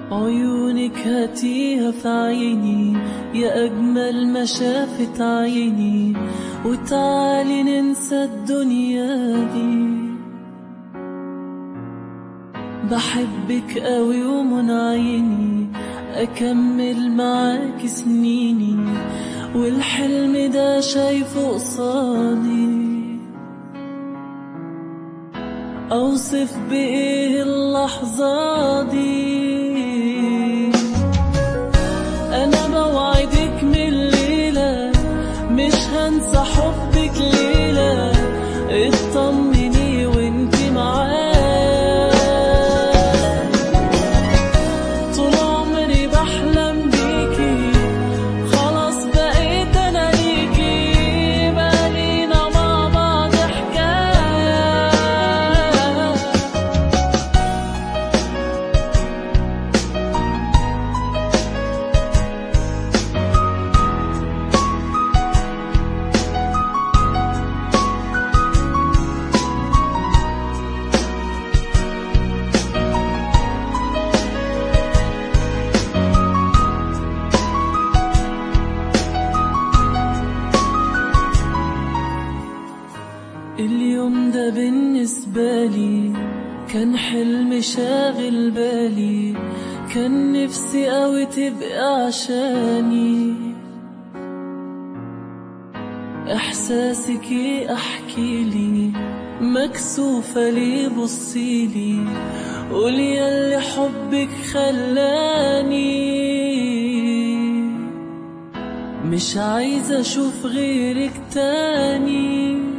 عيونك هاتيها في عيني يا أجمل ما شافت عيني وتعالي ننسى الدنيا دي بحبك قوي ومن عيني أكمل معاك سنيني والحلم ده شايفه قصادي أوصف بإيه اللحظة دي أنا بوعدك من الليلة مش هنسى حبك ليلة اطمني وانتي معايا طول عمري بحلم بيكي خلاص بقيت أنا ليكي بقينا مع بعض حكاية اليوم ده بالنسبة لي كان حلم شاغل بالي كان نفسي قوي تبقى عشاني احساسك ايه احكي لي مكسوفة ليه بصيلي قولي ياللي حبك خلاني مش عايزة اشوف غيرك تاني